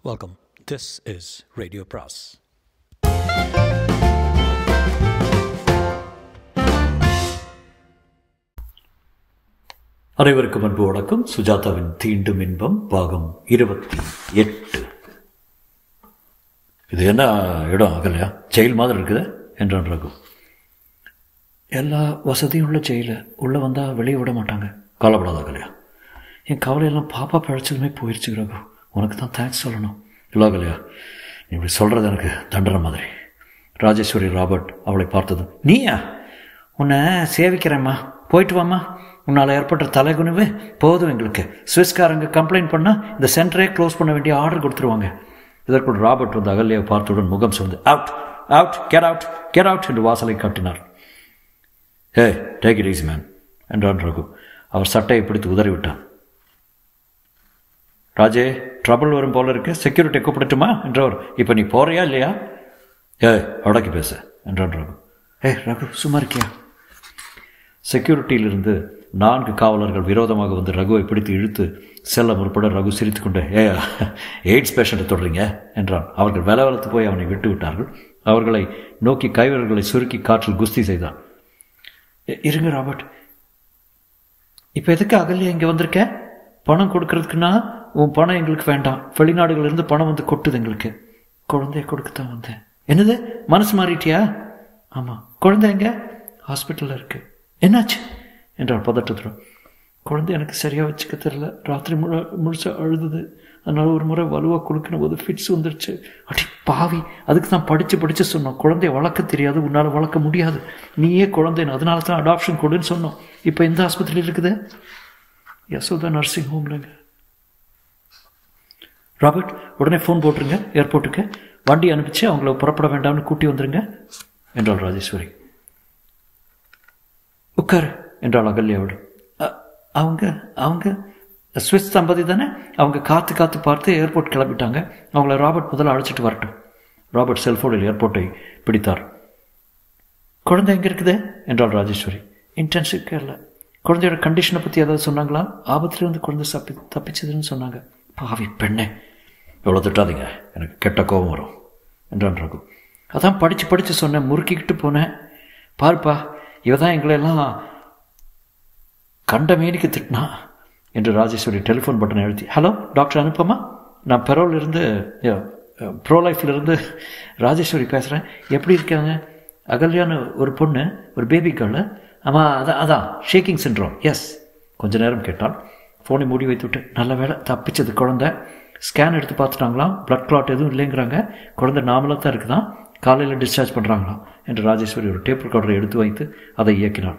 Welcome. This is Radio Pras. அனைவருக்கும் அன்பு வணக்கம் சுஜாதாவின் தீண்டும் இன்பம் பாகம் இருபத்தி எட்டு இது என்ன இடம் அகலையா ஜெயில் மாதிரி இருக்குது என்றான் ரகு எல்லா வசதியும் உள்ள ஜெயிலு உள்ளே வந்தால் வெளியே விட மாட்டாங்க கவலைப்படாத அகலையா என் கவலையெல்லாம் பாப்பா பழைச்சதுமே போயிடுச்சு ரகு உனக்கு தான் தேங்க்ஸ் சொல்லணும் இல்லை அகலையா நீ இப்படி சொல்கிறது எனக்கு தண்டனை மாதிரி ராஜேஸ்வரி ராபர்ட் அவளை பார்த்தது நீயா உன்னை சேவிக்கிறேம்மா போயிட்டு வாம்மா உன்னால் ஏற்பட்ட தலைகுனிவு போதும் எங்களுக்கு சுவிஸ்காரங்க கம்ப்ளைண்ட் பண்ணால் இந்த சென்டரே க்ளோஸ் பண்ண வேண்டிய ஆர்டர் கொடுத்துருவாங்க இதற்குள் ராபர்ட் வந்து அகல்யாவை பார்த்தவுடன் முகம் சொந்து out out get out get out என்று வாசலை காட்டினார் ஹே டேக் இட் ஈஸி மேன் என்றான் ரகு அவர் சட்டையை பிடித்து உதறிவிட்டான் ராஜே ட்ரபிள் வரும் போல இருக்கு செக்யூரிட்டி கூப்பிடட்டுமா என்றவர் இப்போ நீ போறியா இல்லையா ஏ அடக்கி பேச என்றான் ரகு ஏ ரகு சும்மா இருக்கியா செக்யூரிட்டியிலிருந்து நான்கு காவலர்கள் விரோதமாக வந்து ரகுவை பிடித்து இழுத்து செல்ல முற்பட ரகு சிரித்துக்கொண்டு ஏ எய்ட்ஸ் பேஷண்ட்டை தொடறீங்க என்றான் அவர்கள் வேலை வளர்த்து போய் அவனை விட்டு விட்டார்கள் அவர்களை நோக்கி கைவர்களை சுருக்கி காற்றில் குஸ்தி செய்தான் இருங்க ராபர்ட் இப்போ எதுக்கு அகல்யா இங்கே வந்திருக்க பணம் கொடுக்கறதுக்குன்னா உன் பணம் எங்களுக்கு வேண்டாம் வெளிநாடுகளிலிருந்து பணம் வந்து கொட்டுது எங்களுக்கு குழந்தைய கொடுக்கத்தான் வந்தேன் என்னது மனசு மாறிட்டியா ஆமாம் குழந்தை எங்க ஹாஸ்பிட்டலில் இருக்கு என்னாச்சு என்றால் பதட்டத்துடன் குழந்தை எனக்கு சரியாக வச்சுக்க தெரில ராத்திரி முழு முழுசா அழுதுது அதனால் ஒரு முறை வலுவாக குலுக்கின போது ஃபிட்ஸ் வந்துடுச்சு அடி பாவி அதுக்கு தான் படித்து படித்து சொன்னோம் குழந்தைய வளர்க்க தெரியாது உன்னால் வளர்க்க முடியாது நீயே குழந்தைன்னு அதனால தான் அடாப்ஷன் கொடுன்னு சொன்னோம் இப்போ எந்த ஆஸ்பத்திரியில் இருக்குது யசோதா நர்சிங் ஹோம்லங்க ராபர்ட் உடனே ஃபோன் போட்டுருங்க ஏர்போர்ட்டுக்கு வண்டி அனுப்பிச்சு அவங்கள புறப்பட வேண்டாம்னு கூட்டி வந்துருங்க என்றாள் ராஜேஸ்வரி உட்காரு என்றாள் அகல்யாவோடு அவங்க அவங்க ஸ்விஸ் தம்பதி தானே அவங்க காத்து காத்து பார்த்து ஏர்போர்ட் கிளம்பிட்டாங்க அவங்கள ராபர்ட் முதல்ல அழைச்சிட்டு வரட்டும் ராபர்ட் செல்ஃபோனில் ஏர்போர்ட்டை பிடித்தார் குழந்தை எங்கே இருக்குது என்றாள் ராஜேஸ்வரி இன்டென்சிவ் கேரில் குழந்தையோட கண்டிஷனை பற்றி ஏதாவது சொன்னாங்களா ஆபத்துலேருந்து குழந்தை தப்பி தப்பிச்சதுன்னு சொன்னாங்க பாவி பெண்ணே எவ்வளோ திட்டாதீங்க எனக்கு கெட்ட கோபம் வரும் என்றான் ரகு அதான் படித்து படித்து சொன்னேன் முறுக்கிக்கிட்டு போனேன் பாருப்பா இவ தான் எங்களெல்லாம் கண்ட மேனிக்கு திட்டினா என்று ராஜேஸ்வரி டெலிஃபோன் பட்டனை அழுத்தி ஹலோ டாக்டர் அனுப்பமா நான் பெரோலிருந்து ப்ரோ லைஃப்லேருந்து ராஜேஸ்வரி பேசுகிறேன் எப்படி இருக்காங்க அகல்யான்னு ஒரு பொண்ணு ஒரு பேபி கேர்ளு ஆமாம் அதான் அதான் ஷேக்கிங் சின்ட்ரோம் எஸ் கொஞ்ச நேரம் கேட்டால் ஃபோனை மூடி வைத்து விட்டு நல்ல வேலை தப்பிச்சது குழந்தை ஸ்கேன் எடுத்து பார்த்துட்டாங்களாம் பிளட் கிளாட் எதுவும் இல்லைங்கிறாங்க குழந்தை நாமளாக தான் இருக்குதான் காலையில் டிஸ்சார்ஜ் பண்ணுறாங்களாம் என்று ராஜேஸ்வரி ஒரு டேப் ரெக்கார்டரை எடுத்து வைத்து அதை இயக்கினாள்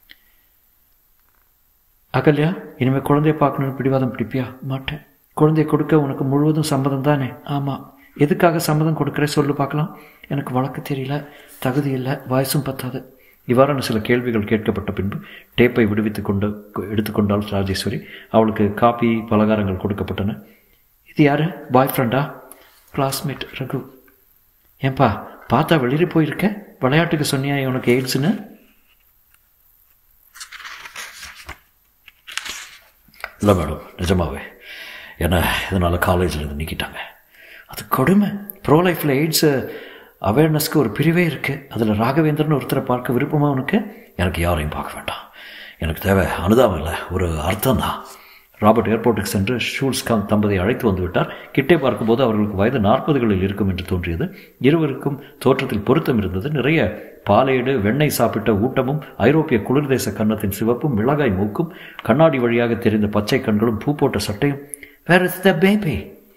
அகல்யா இனிமேல் குழந்தைய பார்க்கணுன்னு பிடிவாதம் பிடிப்பியா மாட்டேன் குழந்தைய கொடுக்க உனக்கு முழுவதும் சம்மதம் தானே ஆமாம் எதுக்காக சம்மதம் கொடுக்குற சொல்லு பார்க்கலாம் எனக்கு வழக்கு தெரியல தகுதி இல்லை வயசும் பத்தாது இவ்வாறான சில கேள்விகள் கேட்கப்பட்ட பின்பு டேப்பை விடுவித்து கொண்டு எடுத்துக்கொண்டாள் ராஜேஸ்வரி அவளுக்கு காப்பி பலகாரங்கள் கொடுக்கப்பட்டன இது யாரு பாய் ஃப்ரெண்டா கிளாஸ்மேட் ரகு ஏன்பா பார்த்தா வெளியே போயிருக்க விளையாட்டுக்கு சொன்னியா உனக்கு எய்ட்ஸ்னு இல்லை மேடம் நிஜமாவே என்னை இதனால் காலேஜில் இருந்து நீக்கிட்டாங்க அது கொடுமை ப்ரோ லைஃப்பில் எய்ட்ஸு அவேர்னஸ்க்கு ஒரு பிரிவே இருக்குது அதில் ராகவேந்திரன் ஒருத்தரை பார்க்க விருப்பமாக உனக்கு எனக்கு யாரையும் பார்க்க வேண்டாம் எனக்கு தேவை அனுதாபம் இல்லை ஒரு அர்த்தம் தான் ராபர்ட் ஏர்போர்ட்டுக்கு சென்று ஷூல்ஸ் காந்த் தம்பதியை அழைத்து வந்து விட்டார் கிட்டே பார்க்கும்போது அவர்களுக்கு வயது நாற்பதுகளில் இருக்கும் என்று தோன்றியது இருவருக்கும் தோற்றத்தில் பொருத்தம் இருந்தது நிறைய பாலையீடு வெண்ணெய் சாப்பிட்ட ஊட்டமும் ஐரோப்பிய குளிர்தேச கன்னத்தின் சிவப்பும் மிளகாய் மூக்கும் கண்ணாடி வழியாக தெரிந்த பச்சை கண்களும் பூ போட்ட சட்டையும் வேர் இஸ் த பேபி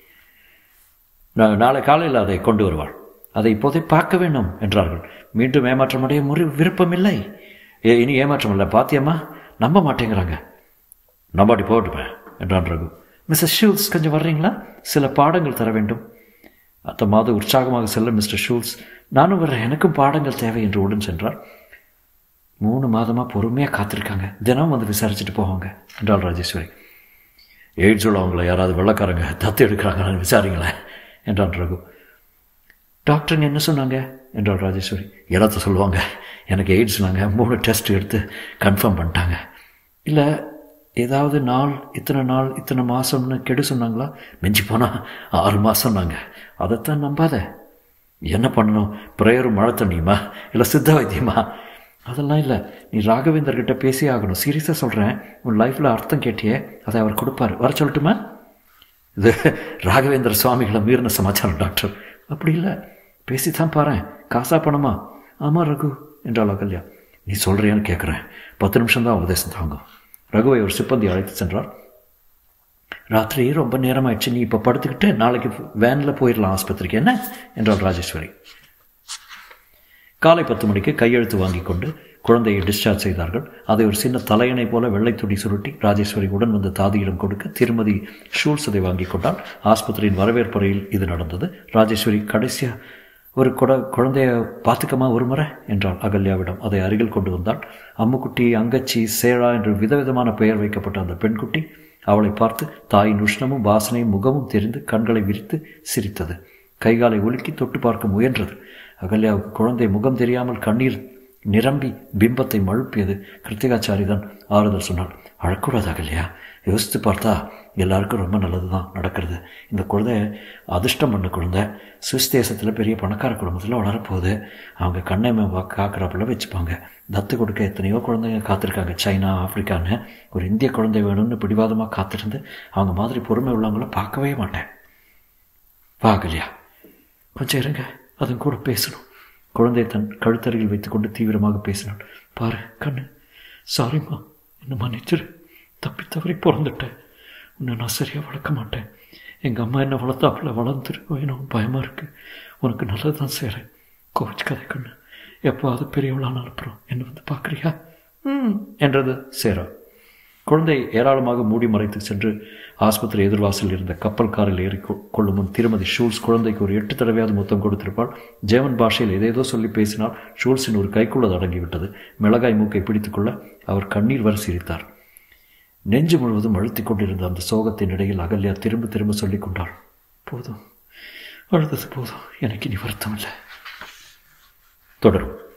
நாளை காலையில் அதை கொண்டு வருவாள் அதை இப்போதை பார்க்க வேண்டும் என்றார்கள் மீண்டும் ஏமாற்றமடைய முறை விருப்பமில்லை ஏ இனி ஏமாற்றம் இல்லை பாத்தியம்மா நம்ப மாட்டேங்கிறாங்க நம்பாடி போகட்டுமே என்றான் ரகு மிஸ்டர் ஷூல்ஸ் கொஞ்சம் வர்றீங்களா சில பாடங்கள் தர வேண்டும் அந்த மாத உற்சாகமாக செல்ல மிஸ்டர் ஷூல்ஸ் நானும் வர்றேன் எனக்கும் பாடங்கள் தேவை என்று உடன் சென்றார் மூணு மாதமாக பொறுமையாக காத்திருக்காங்க தினம் வந்து விசாரிச்சுட்டு போவாங்க என்றாள் ராஜேஸ்வரி எய்ட்ஸ் உள்ளவங்களை யாராவது வெள்ளக்காரங்க தத்து எடுக்கிறாங்கன்னு விசாரிங்களேன் என்றான் ரகு டாக்டருங்க என்ன சொன்னாங்க என்றாள் ராஜேஸ்வரி இடத்த சொல்லுவாங்க எனக்கு எய்ட்ஸ் நாங்கள் மூணு டெஸ்ட் எடுத்து கன்ஃபார்ம் பண்ணிட்டாங்க இல்லை ஏதாவது நாள் இத்தனை நாள் இத்தனை மாதம்னு கெடு சொன்னாங்களா மிஞ்சி போனால் ஆறு மாதம் நாங்கள் அதைத்தான் நம்பாத என்ன பண்ணணும் ப்ரேயரும் மழை தண்ணியுமா இல்லை சித்த வைத்தியமா அதெல்லாம் இல்லை நீ ராகவேந்தர்கிட்ட பேசி ஆகணும் சீரியஸாக சொல்கிறேன் உன் லைஃப்பில் அர்த்தம் கேட்டியே அதை அவர் கொடுப்பார் வர சொல்லட்டுமா இது ராகவேந்திர சுவாமிகளை மீறின சமாச்சாரம் டாக்டர் அப்படி இல்லை பேசித்தான் பாரு காசா பணமா ஆமாம் ரகு என்றாள் அகல்யா நீ சொல்கிறியான்னு கேட்குறேன் பத்து நிமிஷம் தான் உபதேசம் தாங்கும் ரகுவை ஒரு சிப்பந்தி அழைத்து சென்றார் ராத்திரி ரொம்ப நேரமாயிடுச்சு நீ இப்போ படுத்துக்கிட்டு நாளைக்கு வேனில் போயிடலாம் ஆஸ்பத்திரிக்கு என்ன என்றாள் ராஜேஸ்வரி காலை பத்து மணிக்கு கையெழுத்து வாங்கி கொண்டு குழந்தையை டிஸ்சார்ஜ் செய்தார்கள் அதை ஒரு சின்ன தலையணை போல வெள்ளை துடி சுருட்டி ராஜேஸ்வரி உடன் வந்த தாதியிடம் கொடுக்க திருமதி ஷூல்ஸ் அதை வாங்கி கொண்டால் ஆஸ்பத்திரியின் வரவேற்பறையில் இது நடந்தது ராஜேஸ்வரி கடைசியாக ஒரு குட குழந்தைய பார்த்துக்கமா ஒரு முறை என்றாள் அகல்யாவிடம் அதை அருகில் கொண்டு வந்தாள் அம்முக்குட்டி அங்கச்சி சேழா என்று விதவிதமான பெயர் வைக்கப்பட்ட அந்த பெண்குட்டி அவளை பார்த்து தாயின் உஷ்ணமும் வாசனையும் முகமும் தெரிந்து கண்களை விரித்து சிரித்தது கைகாலை உலுக்கி தொட்டு பார்க்க முயன்றது அகல்யாவுக்கு குழந்தை முகம் தெரியாமல் கண்ணீர் நிரம்பி பிம்பத்தை மழுப்பியது கிருத்திகாச்சாரி தான் ஆறுதல் சொன்னாள் அழக்கூடாது அகல்யா யோசித்து பார்த்தா எல்லாருக்கும் ரொம்ப நல்லது தான் நடக்கிறது இந்த குழந்தை அதிர்ஷ்டம் பண்ண குழந்தை சுவிஸ் தேசத்தில் பெரிய பணக்கார குடும்பத்தில் வளரப்போகுது அவங்க கண்ணை காக்கிறாப்புல வச்சுப்பாங்க தத்து கொடுக்க எத்தனையோ குழந்தைங்க காத்திருக்காங்க சைனா ஆப்பிரிக்கான்னு ஒரு இந்திய குழந்தை வேணும்னு பிடிவாதமாக காத்திருந்து அவங்க மாதிரி பொறுமை உள்ளவங்கள பார்க்கவே மாட்டேன் வா அகல்யா கொஞ்சம் இருங்க அதன் கூட பேசணும் குழந்தை தன் கழுத்தருகில் வைத்துக்கொண்டு தீவிரமாக பேசினாள் பாரு கண்ணு சாரிம்மா என்ன மன்னிச்சிரு தப்பி தவறி பிறந்துட்டேன் உன்னை நான் சரியாக வளர்க்க மாட்டேன் எங்கள் அம்மா என்ன வளர்த்தாப்புல வளர்ந்துருக்கோம் எனக்கு பயமாக இருக்குது உனக்கு நல்லது தான் செய்கிறேன் கோவிச்சு கதை கண்ணு எப்போவாது பெரியவளான அனுப்புகிறோம் என்னை வந்து பார்க்குறியா ம் என்றது சேரா குழந்தை ஏராளமாக மூடி மறைத்து சென்று ஆஸ்பத்திரி எதிர்வாசலில் இருந்த கப்பல் காரில் ஏறி கொள்ளும் முன் திருமதி ஷூல்ஸ் குழந்தைக்கு ஒரு எட்டு தடவையாவது முத்தம் கொடுத்திருப்பாள் ஜெர்மன் பாஷையில் ஏதேதோ சொல்லி பேசினால் ஷூல்ஸின் ஒரு கைக்குள்ளது அடங்கிவிட்டது மிளகாய் மூக்கை பிடித்துக்கொள்ள அவர் கண்ணீர் வர சிரித்தார் நெஞ்சு முழுவதும் அழுத்திக் கொண்டிருந்த அந்த சோகத்தின் இடையில் அகல்யா திரும்ப திரும்ப சொல்லிக் கொண்டாள் போதும் அழுதது போதும் எனக்கு இனி வருத்தம் இல்லை தொடரும்